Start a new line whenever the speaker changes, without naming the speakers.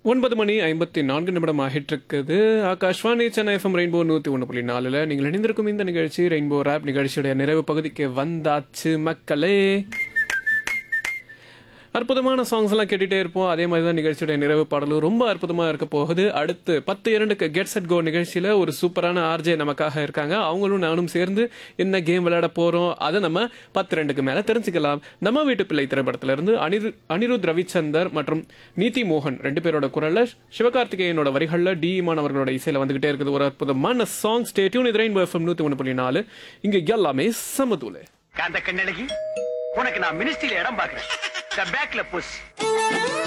ஒன்பது மணி ஐம்பத்தி நான்கு நிமிடம் ஆகிட்டு இருக்குது ஆகாஷ்வாணி சென்னை எஃப்எம் ரெயின்போ நூற்றி ஒன்று புள்ளி நாலில் நீங்கள் இணைந்திருக்கும் இந்த நிகழ்ச்சி ரெயின்போ ரேப் நிகழ்ச்சியுடைய நிறைவு பகுதிக்கு வந்தாச்சு மக்களே அற்புதமான சாங்ஸ் எல்லாம் கேட்டுட்டே இருப்போம் அதே மாதிரி தான் நிகழ்ச்சியுடைய நிறைவு பாடலும் ரொம்ப அற்புதமா இருக்க போகுது அடுத்து பத்து இரண்டுக்கு கெட் செட் கோ நிகழ்ச்சியில ஒரு சூப்பரான ஆர்ஜே நமக்காக இருக்காங்க அவங்களும் நானும் சேர்ந்து என்ன கேம் விளையாட போறோம் அதை நம்ம பத்து ரெண்டுக்கு மேல தெரிஞ்சுக்கலாம் நம்ம வீட்டு பிள்ளை திரைப்படத்துல இருந்து அனிரு அனிருத் ரவிச்சந்தர் மற்றும் நீதி மோகன் ரெண்டு பேரோட குரல்ல சிவகார்த்திகேயனோட வரிகள்ல டி இமான் அவர்களோட இசையில வந்துகிட்டே இருக்குது ஒரு அற்புதமான சாங் ஸ்டேட்யூன் இது ரெயின்போ எஃப்எம் நூத்தி ஒன்று புள்ளி நாலு இங்க எல்லாமே சமதூளு
காந்த கண்ணழகி உனக்கு நான் மினிஸ்ட்ரியில இடம் பாக்குறேன் பேக்ல புஷ்